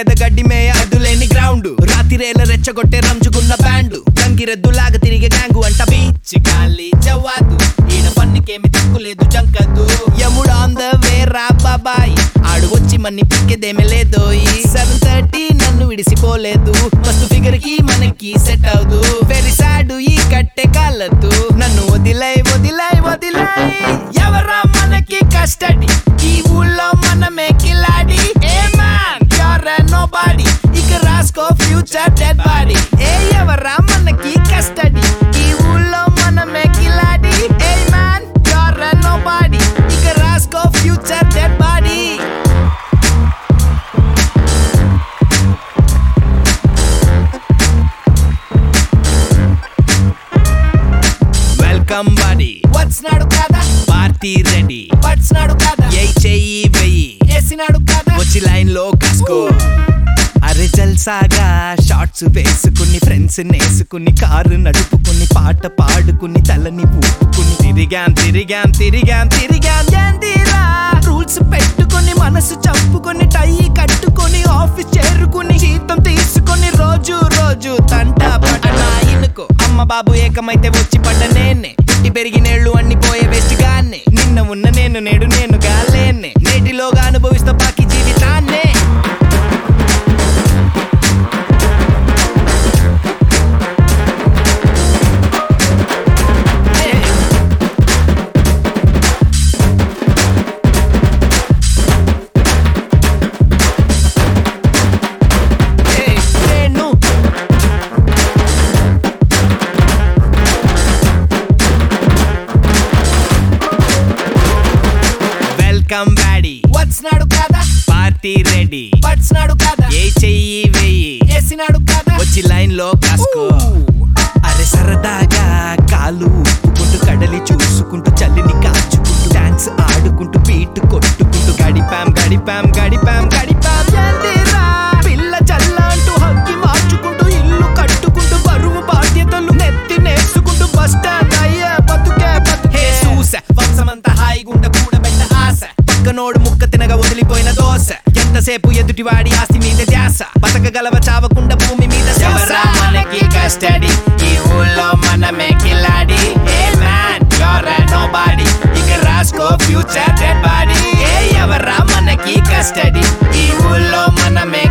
మీద గడ్డి మేయ అడ్డులేని గ్రౌండ్ రాతిరేల రెచ్చగొట్టే రంజుకున్న బ్యాండ్ గంగిరెద్దులాగా తిరిగే గ్యాంగు అంట బీచ్ గాలి జవాదు ఈడ పన్నుకేమి దిక్కులేదు జంకదు యముడు ఆన్ ద వే రా బాబాయ్ ఆడు వచ్చి మన్ని పిక్కేదేమే లేదోయ్ సెవెన్ థర్టీ నన్ను విడిసిపోలేదు మస్తు ఫిగర్ కి మనకి సెట్ అవదు వెరీ సాడ్ ఈ కట్టె కాలదు నన్ను వదిలై వదిలై వదిలై ఎవరా మనకి కస్టడీ ఈ ఊళ్ళో మనమే కిలాడి hey man you're nobody ఇక రాసుకో ఫ్యూచర్ డెడ్ బాడీ ఏ ఎవరా మనకి కస్టడీ ఈ ఊళ్ళో మనమే కిలాడి hey man you're nobody ఇక రాసుకో future dead body welcome body వచ్చినాడు కదా పార్టీ రెడీ వచ్చినాడు కదా ఏ చెయ్యి వెయ్యి వేసినాడు కదా వచ్చి లైన్ లో కాసుకో అరే జల్సాగా షార్ట్స్ వేసుకుని ఫ్రెండ్స్ నేసుకుని కారు నడుపుకుని పాట పాడుకుని తలని ఊపుకుని తిరిగాం తిరిగాం తిరిగాం తిరిగాం ఏందిరా రూల్స్ పెట్టుకుని మనసు చంపుకొని టై కట్టుకొని ఆఫీస్ చేరుకుని జీతం తీసుకొని రోజు రోజు తంట పడనా ఇనుకో అమ్మ బాబు ఏకమైతే వచ్చి పడ్డ నేనే పుట్టి పెరిగినేళ్ళు అన్ని పోయే వేస్ట్ గానే నిన్న ఉన్న నేను నేడు నేను గాలేనే నేటిలోగా అనుభవిస్తా బాకీ జీవితాన్నే Hey, నేను వెల్కమ్ బ్యాడీ వచ్చినాడు కదా పార్టీ రెడీ వచ్చినాడు కదా ఏ చెయ్యి వెయ్యి వేసినాడు కదా వచ్చి లైన్ లో కాసుకో అరే సరదాగా కాలు ఊపుకుంటూ కడలి చూసుకుంటూ చల్లిని కాచుకుంటూ డాన్స్ ఆడుకుంటూ బీట్ కొట్టుకుంటూ గడిపాం గడిపాం గడిపాం గడిపాం ఏందిరా? పిల్ల చల్లంటూ హక్కి మార్చుకుంటూ ఇల్లు కట్టుకుంటూ బరువు బాధ్యతలు నెత్తి నేర్చుకుంటూ బస్ స్టాండ్ అయ్యే బతుకే బతుకే చూసా వంశమంతా హాయిగుండ కూడబెట్ట ఆశ పక్కనోడు ముక్క తినగా వదిలిపోయిన దోశ ఎంతసేపు ఎదుటివాడి ఆస్తి మీద ధ్యాస బతకగలవ చావకుండా భూమి మీద ఎవరా మనకి కస్టడీ ఈ ఊళ్ళో మనమే కిలాడి hey man you're nobody ఇక రాసుకో ఫ్యూచర్ డెడ్ బాడీ ఏ ఎవరా మనకి కస్టడీ ఈ ఊళ్ళో మనమే